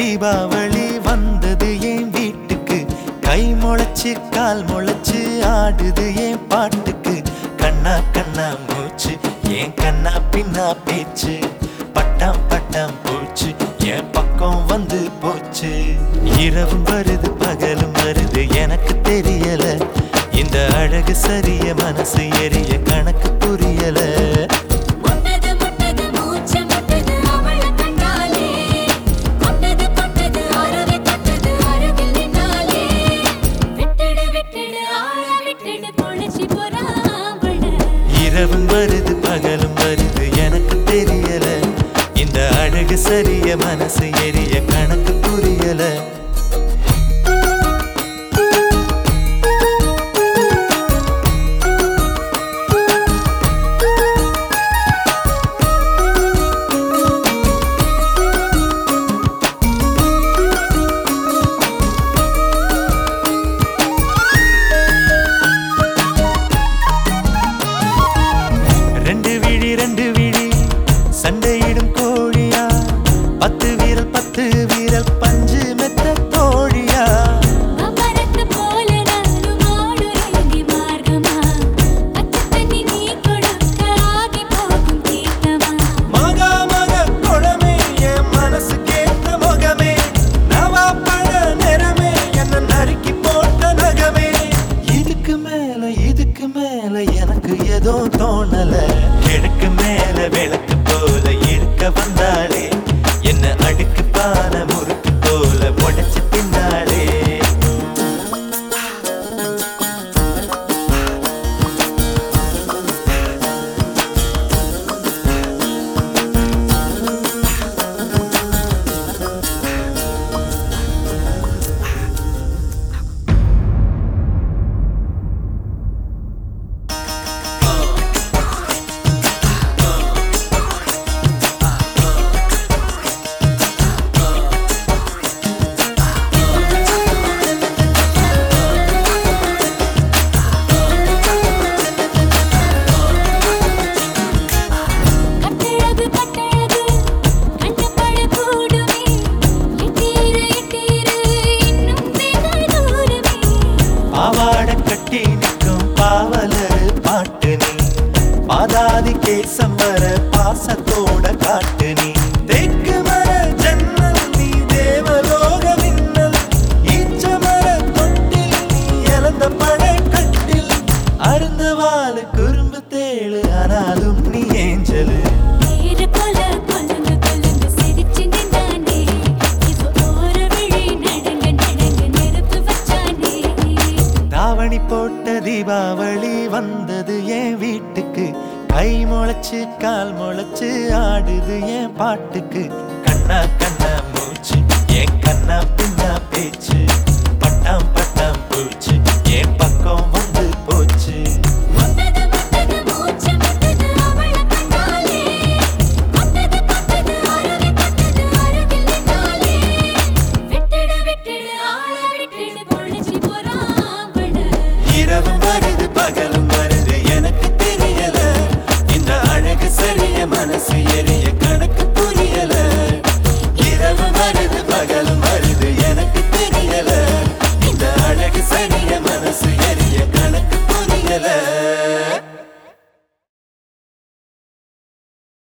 தீபாவளி வந்தது என் வீட்டுக்கு கை முளைச்சு கால் முளைச்சு ஆடுது என் பாட்டுக்கு கண்ணா கண்ணா மூச்சு என் கண்ணா பின்னா பேச்சு பட்டாம் பட்டாம் பூச்சு என் பக்கம் வந்து போச்சு இரவும் வருது பகலும் வருது எனக்கு தெரியல இந்த அழகு சரிய மனசு எரிய கணக்கு புரியல முட்டது முட்டது மூச்சு முட்டது அவள கண்டாலே கொட்டது கொட்டது அருவி கொட்டது அருகில் நின்னாலே விட்டுடு விட்டுடு ஆள விட்டுடு பொழிச்சு போறா அவள இரவும் வருது பகலும் வருது எனக்கு தெரியல இந்த அழகு சரிய மனசு எரிய கணக்கு புரியல ரெண்டு விழி ரெண்டு விழி சண்டையிடும் கோழியா பத்து வீரல் பத்து வீரல் பஞ்சு மெத்த தோழியா அமரத்து போல நானும் ஆடுறேங்கி மார்க்கமா அச்ச தண்ணி நீ கொடுக்க ஆகி போகும் தீர்த்தமா மகா மக குளமே என் மனசு கேட்ட முகமே நவா பழ நிறமே என்ன நறுக்கி போட்ட நகமே இதுக்கு மேல இதுக்கு மேல எனக்கு ஏதோ தோணல கிழக்கு மேல விளக்கு போல இருக்க வந்தாளே என்ன அடுக்கு பான முறுக்கு போல உடைச்சு பின்னாலே கட்டழகு கட்டழகு கண்டபட கூடுமே எட்டீரு எட்டீரு இன்னும் வெகு தூரமே பாவாட கட்டி நிற்கும் பாவலர் பாட்டு நீ பாதாதி கேசம் வர பாசத்தோட காட்டு நீ தெற்கு மர ஜன்னல் நீ தேவலோக மின்னல் ஈச்ச மர தொட்டில் நீ இழந்த பட கட்டில் அருந்த வாழ குறும்பு தேழு ஆனாலும் நீ ஏஞ்சலு நீரு போல கொலுங்கு கொலுங்கு சிரிச்சு நின்னானே இப்போ ஓர விழி நடங்க நடங்க நெருப்பு வச்சானே தாவணி போட்ட தீபாவளி வந்தது என் வீட்டுக்கு கை முளைச்சு கால் முளைச்சு ஆடுது என் பாட்டுக்கு கண்ணா கண்ணா மூச்சு என் கண்ணா பின்னா பேச்சு பட்டாம் பட்டாம் பூச்சு என் பக்கம் வந்து போச்சு முட்டது முட்டது மூச்சு முட்டது அவள கண்டாலே கொட்டது கொட்டது அருவி கொட்டது அருகில் நின்னாலே விட்டுடு விட்டுடு ஆள விட்டுடு பொழிச்சு போறா அவள இரவும் வருது பகலும் வருது எனக்கு தெரியல இந்த அழகு சரிய மனசு எரிய கணக்கு புரியல இரவு வருது பகலும் வருது எனக்கு தெரியல இந்த அழகு சரிய மனசு எரிய கணக்கு புரியல